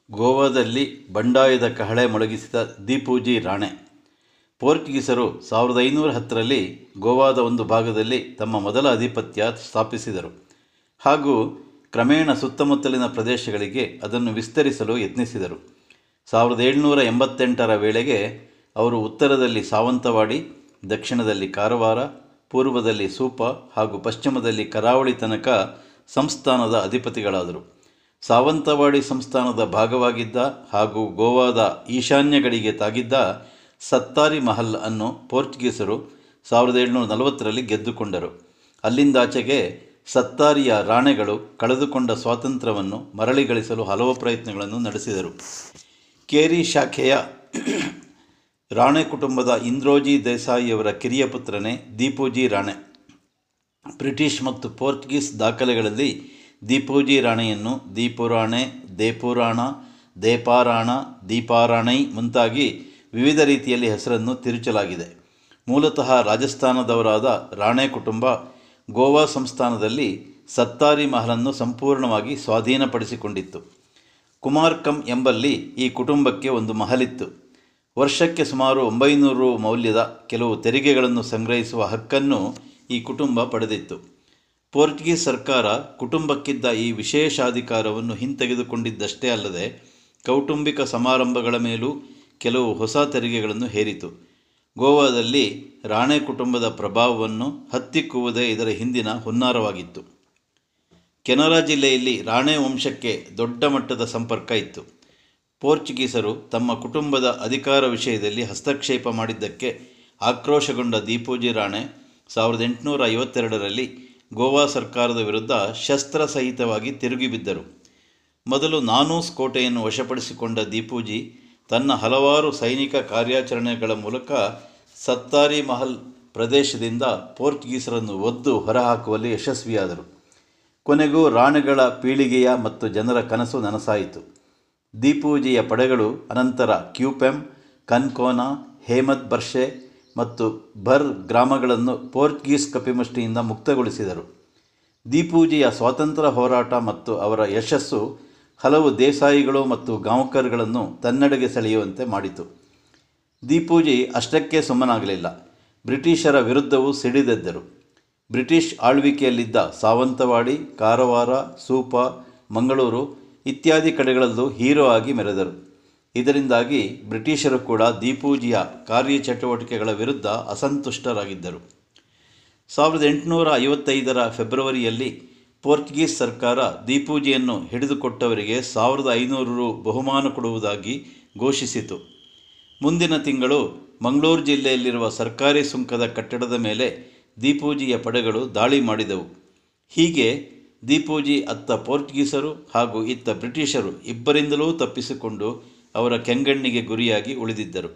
ಗೋವಾದಲ್ಲಿ ಬಂಡಾಯದ ಕಹಳೆ ಮೊಳಗಿಸಿದ ದೀಪೂಜಿ ರಾಣೆ ಪೋರ್ಚುಗೀಸರು ಸಾವಿರದ ಐನೂರ ಹತ್ತರಲ್ಲಿ ಗೋವಾದ ಒಂದು ಭಾಗದಲ್ಲಿ ತಮ್ಮ ಮೊದಲ ಆಧಿಪತ್ಯ ಸ್ಥಾಪಿಸಿದರು ಹಾಗೂ ಕ್ರಮೇಣ ಸುತ್ತಮುತ್ತಲಿನ ಪ್ರದೇಶಗಳಿಗೆ ಅದನ್ನು ವಿಸ್ತರಿಸಲು ಯತ್ನಿಸಿದರು ಸಾವಿರದ ಏಳುನೂರ ಎಂಬತ್ತೆಂಟರ ವೇಳೆಗೆ ಅವರು ಉತ್ತರದಲ್ಲಿ ಸಾವಂತವಾಡಿ ದಕ್ಷಿಣದಲ್ಲಿ ಕಾರವಾರ ಪೂರ್ವದಲ್ಲಿ ಸೂಪ ಹಾಗೂ ಪಶ್ಚಿಮದಲ್ಲಿ ಕರಾವಳಿ ತನಕ ಸಂಸ್ಥಾನದ ಅಧಿಪತಿಗಳಾದರು ಸಾವಂತವಾಡಿ ಸಂಸ್ಥಾನದ ಭಾಗವಾಗಿದ್ದ ಹಾಗೂ ಗೋವಾದ ಈಶಾನ್ಯ ಗಡಿಗೆ ತಾಗಿದ್ದ ಸತ್ತಾರಿ ಮಹಲ್ ಅನ್ನು ಪೋರ್ಚುಗೀಸರು ಸಾವಿರದ ಏಳುನೂರ ನಲವತ್ತರಲ್ಲಿ ಗೆದ್ದುಕೊಂಡರು ಅಲ್ಲಿಂದಾಚೆಗೆ ಸತ್ತಾರಿಯ ರಾಣೆಗಳು ಕಳೆದುಕೊಂಡ ಸ್ವಾತಂತ್ರ್ಯವನ್ನು ಮರಳಿ ಗಳಿಸಲು ಹಲವು ಪ್ರಯತ್ನಗಳನ್ನು ನಡೆಸಿದರು ಕೇರಿ ಶಾಖೆಯ ರಾಣೆ ಕುಟುಂಬದ ಇಂದ್ರೋಜಿ ದೇಸಾಯಿಯವರ ಕಿರಿಯ ಪುತ್ರನೇ ದೀಪೂಜಿ ರಾಣೆ ಬ್ರಿಟಿಷ್ ಮತ್ತು ಪೋರ್ಚುಗೀಸ್ ದಾಖಲೆಗಳಲ್ಲಿ ದೀಪೋಜಿ ರಾಣೆಯನ್ನು ದೀಪುರಾಣೆ ದೇಪುರಾಣ ದೇಪಾರಾಣ ದೀಪಾರಾಣೈ ಮುಂತಾಗಿ ವಿವಿಧ ರೀತಿಯಲ್ಲಿ ಹೆಸರನ್ನು ತಿರುಚಲಾಗಿದೆ ಮೂಲತಃ ರಾಜಸ್ಥಾನದವರಾದ ರಾಣೆ ಕುಟುಂಬ ಗೋವಾ ಸಂಸ್ಥಾನದಲ್ಲಿ ಸತ್ತಾರಿ ಮಹಲನ್ನು ಸಂಪೂರ್ಣವಾಗಿ ಸ್ವಾಧೀನಪಡಿಸಿಕೊಂಡಿತ್ತು ಕುಮಾರ್ಕಂ ಎಂಬಲ್ಲಿ ಈ ಕುಟುಂಬಕ್ಕೆ ಒಂದು ಮಹಲಿತ್ತು ವರ್ಷಕ್ಕೆ ಸುಮಾರು ಒಂಬೈನೂರು ರು ಮೌಲ್ಯದ ಕೆಲವು ತೆರಿಗೆಗಳನ್ನು ಸಂಗ್ರಹಿಸುವ ಹಕ್ಕನ್ನು ಈ ಕುಟುಂಬ ಪಡೆದಿತ್ತು ಪೋರ್ಚುಗೀಸ್ ಸರ್ಕಾರ ಕುಟುಂಬಕ್ಕಿದ್ದ ಈ ವಿಶೇಷಾಧಿಕಾರವನ್ನು ಹಿಂತೆಗೆದುಕೊಂಡಿದ್ದಷ್ಟೇ ಅಲ್ಲದೆ ಕೌಟುಂಬಿಕ ಸಮಾರಂಭಗಳ ಮೇಲೂ ಕೆಲವು ಹೊಸ ತೆರಿಗೆಗಳನ್ನು ಹೇರಿತು ಗೋವಾದಲ್ಲಿ ರಾಣೆ ಕುಟುಂಬದ ಪ್ರಭಾವವನ್ನು ಹತ್ತಿಕ್ಕುವುದೇ ಇದರ ಹಿಂದಿನ ಹುನ್ನಾರವಾಗಿತ್ತು ಕೆನರಾ ಜಿಲ್ಲೆಯಲ್ಲಿ ರಾಣೆ ವಂಶಕ್ಕೆ ದೊಡ್ಡ ಮಟ್ಟದ ಸಂಪರ್ಕ ಇತ್ತು ಪೋರ್ಚುಗೀಸರು ತಮ್ಮ ಕುಟುಂಬದ ಅಧಿಕಾರ ವಿಷಯದಲ್ಲಿ ಹಸ್ತಕ್ಷೇಪ ಮಾಡಿದ್ದಕ್ಕೆ ಆಕ್ರೋಶಗೊಂಡ ದೀಪೂಜಿ ರಾಣೆ ಸಾವಿರದ ಎಂಟುನೂರ ಐವತ್ತೆರಡರಲ್ಲಿ ಗೋವಾ ಸರ್ಕಾರದ ವಿರುದ್ಧ ಶಸ್ತ್ರಸಹಿತವಾಗಿ ತಿರುಗಿಬಿದ್ದರು ಮೊದಲು ನಾನೂಸ್ ಕೋಟೆಯನ್ನು ವಶಪಡಿಸಿಕೊಂಡ ದೀಪೂಜಿ ತನ್ನ ಹಲವಾರು ಸೈನಿಕ ಕಾರ್ಯಾಚರಣೆಗಳ ಮೂಲಕ ಸತ್ತಾರಿ ಮಹಲ್ ಪ್ರದೇಶದಿಂದ ಪೋರ್ಚುಗೀಸರನ್ನು ಒದ್ದು ಹೊರಹಾಕುವಲ್ಲಿ ಯಶಸ್ವಿಯಾದರು ಕೊನೆಗೂ ರಾಣೆಗಳ ಪೀಳಿಗೆಯ ಮತ್ತು ಜನರ ಕನಸು ನನಸಾಯಿತು ದೀಪೂಜಿಯ ಪಡೆಗಳು ಅನಂತರ ಕ್ಯೂಪೆಮ್ ಕನ್ಕೋನಾ ಹೇಮತ್ ಬರ್ಷೆ ಮತ್ತು ಬರ್ ಗ್ರಾಮಗಳನ್ನು ಪೋರ್ಚುಗೀಸ್ ಕಪಿಮುಷ್ಟಿಯಿಂದ ಮುಕ್ತಗೊಳಿಸಿದರು ದೀಪೂಜಿಯ ಸ್ವಾತಂತ್ರ್ಯ ಹೋರಾಟ ಮತ್ತು ಅವರ ಯಶಸ್ಸು ಹಲವು ದೇಸಾಯಿಗಳು ಮತ್ತು ಗಾಂವ್ಕರ್ಗಳನ್ನು ತನ್ನೆಡೆಗೆ ಸೆಳೆಯುವಂತೆ ಮಾಡಿತು ದೀಪೂಜಿ ಅಷ್ಟಕ್ಕೆ ಸುಮ್ಮನಾಗಲಿಲ್ಲ ಬ್ರಿಟಿಷರ ವಿರುದ್ಧವೂ ಸಿಡಿದೆದ್ದರು ಬ್ರಿಟಿಷ್ ಆಳ್ವಿಕೆಯಲ್ಲಿದ್ದ ಸಾವಂತವಾಡಿ ಕಾರವಾರ ಸೂಪ ಮಂಗಳೂರು ಇತ್ಯಾದಿ ಕಡೆಗಳಲ್ಲೂ ಹೀರೋ ಆಗಿ ಮೆರೆದರು ಇದರಿಂದಾಗಿ ಬ್ರಿಟಿಷರು ಕೂಡ ದೀಪೂಜಿಯ ಕಾರ್ಯಚಟುವಟಿಕೆಗಳ ವಿರುದ್ಧ ಅಸಂತುಷ್ಟರಾಗಿದ್ದರು ಸಾವಿರದ ಎಂಟುನೂರ ಐವತ್ತೈದರ ಫೆಬ್ರವರಿಯಲ್ಲಿ ಪೋರ್ಚುಗೀಸ್ ಸರ್ಕಾರ ದೀಪೂಜಿಯನ್ನು ಹಿಡಿದುಕೊಟ್ಟವರಿಗೆ ಸಾವಿರದ ಐನೂರು ರು ಬಹುಮಾನ ಕೊಡುವುದಾಗಿ ಘೋಷಿಸಿತು ಮುಂದಿನ ತಿಂಗಳು ಮಂಗಳೂರು ಜಿಲ್ಲೆಯಲ್ಲಿರುವ ಸರ್ಕಾರಿ ಸುಂಕದ ಕಟ್ಟಡದ ಮೇಲೆ ದೀಪೂಜಿಯ ಪಡೆಗಳು ದಾಳಿ ಮಾಡಿದವು ಹೀಗೆ ದೀಪೂಜಿ ಅತ್ತ ಪೋರ್ಚುಗೀಸರು ಹಾಗೂ ಇತ್ತ ಬ್ರಿಟಿಷರು ಇಬ್ಬರಿಂದಲೂ ತಪ್ಪಿಸಿಕೊಂಡು ಅವರ ಕೆಂಗಣ್ಣಿಗೆ ಗುರಿಯಾಗಿ ಉಳಿದಿದ್ದರು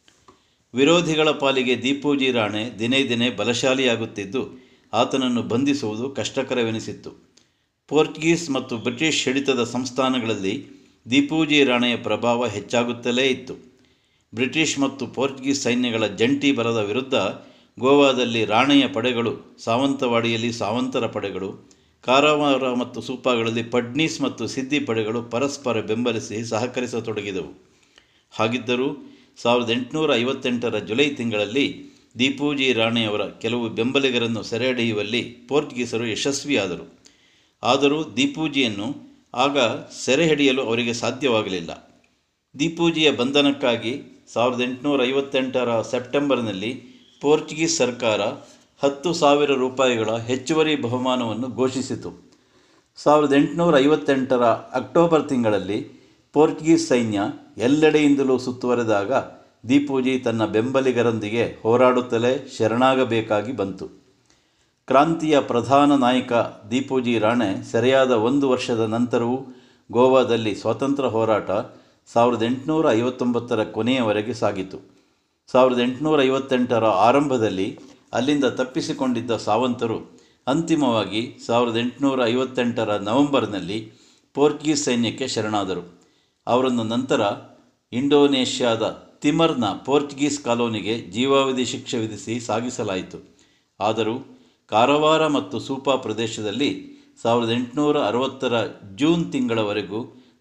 ವಿರೋಧಿಗಳ ಪಾಲಿಗೆ ದೀಪೂಜಿ ರಾಣೆ ದಿನೇ ದಿನೇ ಬಲಶಾಲಿಯಾಗುತ್ತಿದ್ದು ಆತನನ್ನು ಬಂಧಿಸುವುದು ಕಷ್ಟಕರವೆನಿಸಿತ್ತು ಪೋರ್ಚುಗೀಸ್ ಮತ್ತು ಬ್ರಿಟಿಷ್ ಹಿಡಿತದ ಸಂಸ್ಥಾನಗಳಲ್ಲಿ ದೀಪೂಜಿ ರಾಣೆಯ ಪ್ರಭಾವ ಹೆಚ್ಚಾಗುತ್ತಲೇ ಇತ್ತು ಬ್ರಿಟಿಷ್ ಮತ್ತು ಪೋರ್ಚುಗೀಸ್ ಸೈನ್ಯಗಳ ಜಂಟಿ ಬಲದ ವಿರುದ್ಧ ಗೋವಾದಲ್ಲಿ ರಾಣೆಯ ಪಡೆಗಳು ಸಾವಂತವಾಡಿಯಲ್ಲಿ ಸಾವಂತರ ಪಡೆಗಳು ಕಾರವಾರ ಮತ್ತು ಸೂಪಾಗಳಲ್ಲಿ ಪಡ್ನೀಸ್ ಮತ್ತು ಸಿದ್ದಿ ಪಡೆಗಳು ಪರಸ್ಪರ ಬೆಂಬಲಿಸಿ ಸಹಕರಿಸತೊಡಗಿದವು ಹಾಗಿದ್ದರೂ ಸಾವಿರದ ಎಂಟುನೂರ ಐವತ್ತೆಂಟರ ಜುಲೈ ತಿಂಗಳಲ್ಲಿ ದೀಪೂಜಿ ರಾಣೆಯವರ ಕೆಲವು ಬೆಂಬಲಿಗರನ್ನು ಸೆರೆ ಹಿಡಿಯುವಲ್ಲಿ ಪೋರ್ಚುಗೀಸರು ಯಶಸ್ವಿಯಾದರು ಆದರೂ ದೀಪೂಜಿಯನ್ನು ಆಗ ಸೆರೆ ಹಿಡಿಯಲು ಅವರಿಗೆ ಸಾಧ್ಯವಾಗಲಿಲ್ಲ ದೀಪೂಜಿಯ ಬಂಧನಕ್ಕಾಗಿ ಸಾವಿರದ ಎಂಟುನೂರ ಐವತ್ತೆಂಟರ ಸೆಪ್ಟೆಂಬರ್ನಲ್ಲಿ ಪೋರ್ಚುಗೀಸ್ ಸರ್ಕಾರ ಹತ್ತು ಸಾವಿರ ರೂಪಾಯಿಗಳ ಹೆಚ್ಚುವರಿ ಬಹುಮಾನವನ್ನು ಘೋಷಿಸಿತು ಸಾವಿರದ ಎಂಟುನೂರ ಐವತ್ತೆಂಟರ ಅಕ್ಟೋಬರ್ ತಿಂಗಳಲ್ಲಿ ಪೋರ್ಚುಗೀಸ್ ಸೈನ್ಯ ಎಲ್ಲೆಡೆಯಿಂದಲೂ ಸುತ್ತುವರೆದಾಗ ದೀಪೂಜಿ ತನ್ನ ಬೆಂಬಲಿಗರೊಂದಿಗೆ ಹೋರಾಡುತ್ತಲೇ ಶರಣಾಗಬೇಕಾಗಿ ಬಂತು ಕ್ರಾಂತಿಯ ಪ್ರಧಾನ ನಾಯಕ ದೀಪೂಜಿ ರಾಣೆ ಸೆರೆಯಾದ ಒಂದು ವರ್ಷದ ನಂತರವೂ ಗೋವಾದಲ್ಲಿ ಸ್ವಾತಂತ್ರ್ಯ ಹೋರಾಟ ಸಾವಿರದ ಎಂಟುನೂರ ಐವತ್ತೊಂಬತ್ತರ ಕೊನೆಯವರೆಗೆ ಸಾಗಿತು ಸಾವಿರದ ಎಂಟುನೂರ ಐವತ್ತೆಂಟರ ಆರಂಭದಲ್ಲಿ ಅಲ್ಲಿಂದ ತಪ್ಪಿಸಿಕೊಂಡಿದ್ದ ಸಾವಂತರು ಅಂತಿಮವಾಗಿ ಸಾವಿರದ ಎಂಟುನೂರ ಐವತ್ತೆಂಟರ ನವೆಂಬರ್ನಲ್ಲಿ ಪೋರ್ಚುಗೀಸ್ ಸೈನ್ಯಕ್ಕೆ ಶರಣಾದರು ಅವರನ್ನು ನಂತರ ಇಂಡೋನೇಷ್ಯಾದ ತಿಮರ್ನ ಪೋರ್ಚುಗೀಸ್ ಕಾಲೋನಿಗೆ ಜೀವಾವಧಿ ಶಿಕ್ಷೆ ವಿಧಿಸಿ ಸಾಗಿಸಲಾಯಿತು ಆದರೂ ಕಾರವಾರ ಮತ್ತು ಸೂಪಾ ಪ್ರದೇಶದಲ್ಲಿ ಸಾವಿರದ ಎಂಟುನೂರ ಅರವತ್ತರ ಜೂನ್ ತಿಂಗಳವರೆಗೂ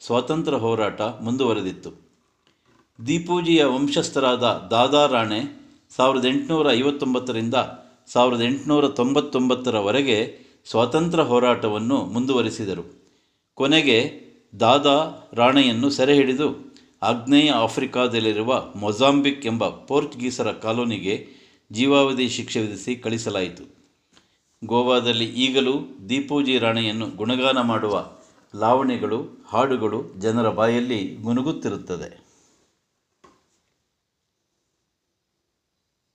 ಸ್ವಾತಂತ್ರ್ಯ ಹೋರಾಟ ಮುಂದುವರೆದಿತ್ತು ದೀಪೂಜಿಯ ವಂಶಸ್ಥರಾದ ದಾದಾ ರಾಣೆ ಸಾವಿರದ ಎಂಟುನೂರ ಐವತ್ತೊಂಬತ್ತರಿಂದ ಸಾವಿರದ ಎಂಟುನೂರ ತೊಂಬತ್ತೊಂಬತ್ತರವರೆಗೆ ಸ್ವಾತಂತ್ರ್ಯ ಹೋರಾಟವನ್ನು ಮುಂದುವರಿಸಿದರು ಕೊನೆಗೆ ದಾದಾ ರಾಣೆಯನ್ನು ಸೆರೆ ಹಿಡಿದು ಆಗ್ನೇಯ ಆಫ್ರಿಕಾದಲ್ಲಿರುವ ಮೊಜಾಂಬಿಕ್ ಎಂಬ ಪೋರ್ಚುಗೀಸರ ಕಾಲೋನಿಗೆ ಜೀವಾವಧಿ ಶಿಕ್ಷೆ ವಿಧಿಸಿ ಕಳಿಸಲಾಯಿತು ಗೋವಾದಲ್ಲಿ ಈಗಲೂ ದೀಪೂಜಿ ರಾಣೆಯನ್ನು ಗುಣಗಾನ ಮಾಡುವ ಲಾವಣಿಗಳು ಹಾಡುಗಳು ಜನರ ಬಾಯಲ್ಲಿ ಗುನುಗುತ್ತಿರುತ್ತದೆ